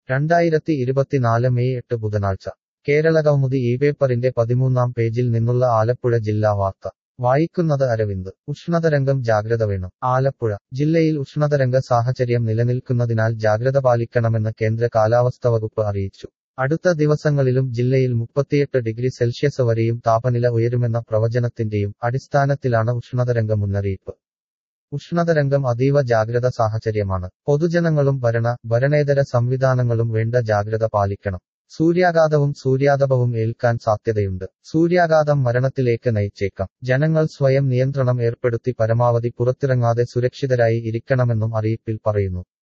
രണ്ടായിരത്തി ഇരുപത്തിനാല് മെയ് എട്ട് ബുധനാഴ്ച കേരളകൗമുദി ഈ പേപ്പറിന്റെ പതിമൂന്നാം പേജിൽ നിന്നുള്ള ആലപ്പുഴ ജില്ലാ വാർത്ത വായിക്കുന്നത് അരവിന്ദ് ഉഷ്ണതരംഗം ജാഗ്രത വേണം ആലപ്പുഴ ജില്ലയിൽ ഉഷ്ണതരംഗ സാഹചര്യം നിലനിൽക്കുന്നതിനാൽ ജാഗ്രത പാലിക്കണമെന്ന് കേന്ദ്ര കാലാവസ്ഥ വകുപ്പ് അറിയിച്ചു അടുത്ത ദിവസങ്ങളിലും ജില്ലയിൽ മുപ്പത്തിയെട്ട് ഡിഗ്രി സെൽഷ്യസ് വരെയും താപനില ഉയരുമെന്ന പ്രവചനത്തിന്റെയും അടിസ്ഥാനത്തിലാണ് ഉഷ്ണതരംഗ മുന്നറിയിപ്പ് ഉഷ്ണതരംഗം അതീവ ജാഗ്രത സാഹചര്യമാണ് പൊതുജനങ്ങളും ഭരണ ഭരണേതര സംവിധാനങ്ങളും വേണ്ട ജാഗ്രത പാലിക്കണം സൂര്യാഘാതവും സൂര്യാതപവും ഏൽക്കാൻ സാധ്യതയുണ്ട് സൂര്യാഘാതം മരണത്തിലേക്ക് നയിച്ചേക്കാം ജനങ്ങൾ സ്വയം നിയന്ത്രണം ഏർപ്പെടുത്തി പരമാവധി പുറത്തിറങ്ങാതെ സുരക്ഷിതരായി ഇരിക്കണമെന്നും അറിയിപ്പിൽ പറയുന്നു